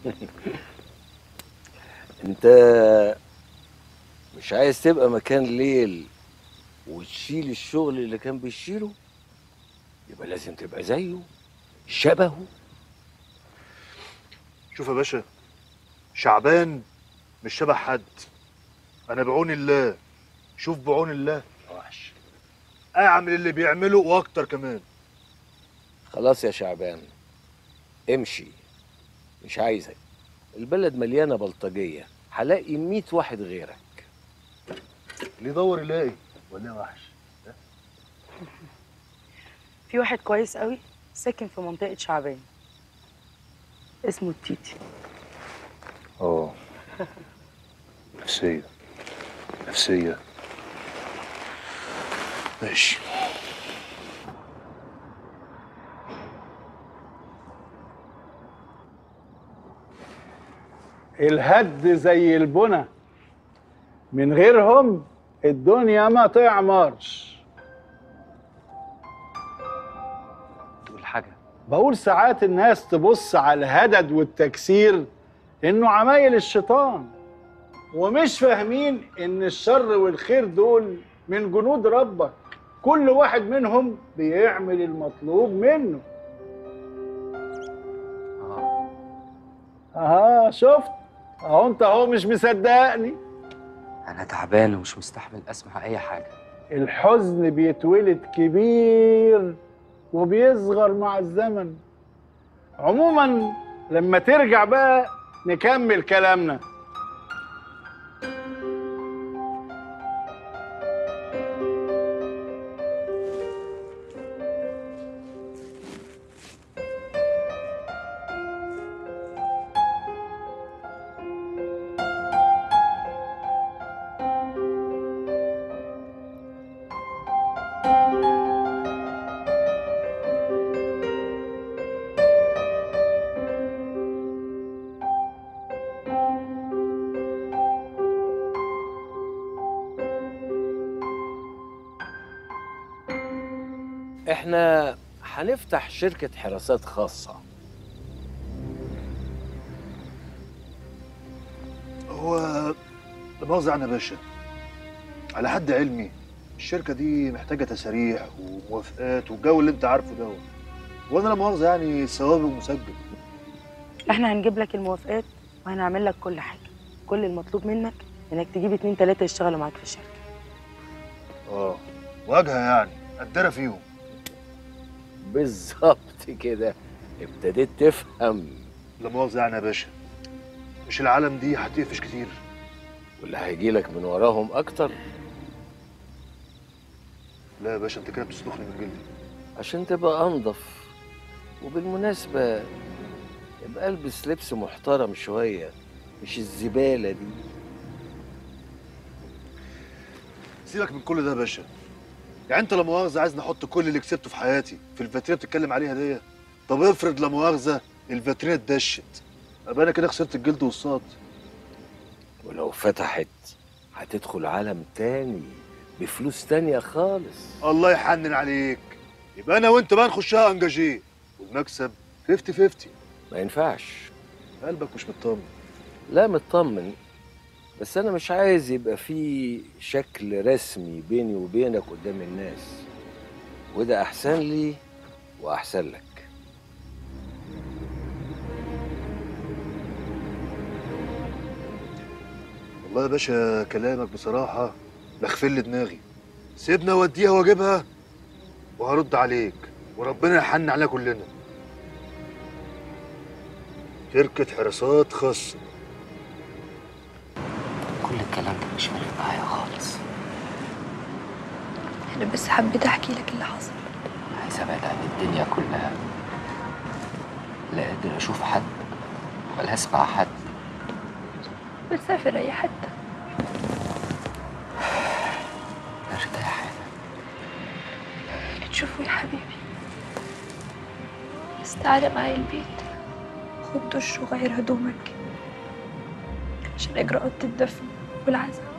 انت مش عايز تبقى مكان ليل وتشيل الشغل اللي كان بيشيله يبقى لازم تبقى زيه شبهه شوف يا باشا شعبان مش شبه حد انا بعون الله شوف بعون الله وحش اعمل اللي بيعمله واكتر كمان خلاص يا شعبان امشي مش عايزك البلد مليانه بلطجيه هلاقي 100 واحد غيرك اللي يدور يلاقي ولا وحش في واحد كويس قوي ساكن في منطقة شعبان اسمه التيتي اه نفسية نفسية ماشي الهد زي البنى من غيرهم الدنيا ما تعمرش تقول حاجة بقول ساعات الناس تبص على الهدد والتكسير انه عمايل الشيطان ومش فاهمين ان الشر والخير دول من جنود ربك كل واحد منهم بيعمل المطلوب منه اه اه شفت اهو انت اهو مش مصدقني انا تعبان ومش مستحمل اسمع اي حاجة الحزن بيتولد كبير وبيصغر مع الزمن عموما لما ترجع بقى نكمل كلامنا احنا هنفتح شركه حراسات خاصه هو لا مؤاخذة يعني يا باشا على حد علمي الشركة دي محتاجة تساريح وموافقات والجو اللي انت عارفه ده وانا لا مؤاخذة يعني ثوابي مسجل احنا هنجيب لك الموافقات وهنعمل لك كل حاجة كل المطلوب منك انك تجيب اتنين تلاتة يشتغلوا معاك في الشركة اه واجهة يعني قدرة فيهم بالظبط كده ابتديت تفهم لا مؤاخذة يعني يا باشا مش العالم دي هتقفش كتير واللي هيجي لك من وراهم اكتر لا يا باشا انت كده بتسلخني من جلدي عشان تبقى انضف وبالمناسبه يبقى البس لبس محترم شويه مش الزباله دي سيبك من كل ده يا باشا يعني انت لا مؤاخذة عايز نحط كل اللي كسبته في حياتي في الفاترينة بتتكلم عليها دي طب افرض لا مؤاخذة الفاترينة اتدشت ابقى انا كده خسرت الجلد والصوت ولو فتحت هتدخل عالم تاني بفلوس تانية خالص الله يحنن عليك يبقى انا وانت بقى نخشها انجاجيه والمكسب 50 50 ما ينفعش قلبك مش مطمن لا مطمن بس انا مش عايز يبقى في شكل رسمي بيني وبينك قدام الناس وده احسن لي واحسن لك والله يا باشا كلامك بصراحة لخفل لي دماغي سيبنا اوديها واجيبها وهرد عليك وربنا يحن علينا كلنا شركة حراسات خاصة كل الكلام ده مش فارق معايا خالص انا بس حبيت احكي لك اللي حصل عايز ابعد عن الدنيا كلها لا قادر اشوف حد ولا اسمع حد بسافر اي حته ارتاح تشوفوا يا حبيبي بس تعالى معايا البيت خد دش وغير هدومك عشان اجراءات الدفن والعزاء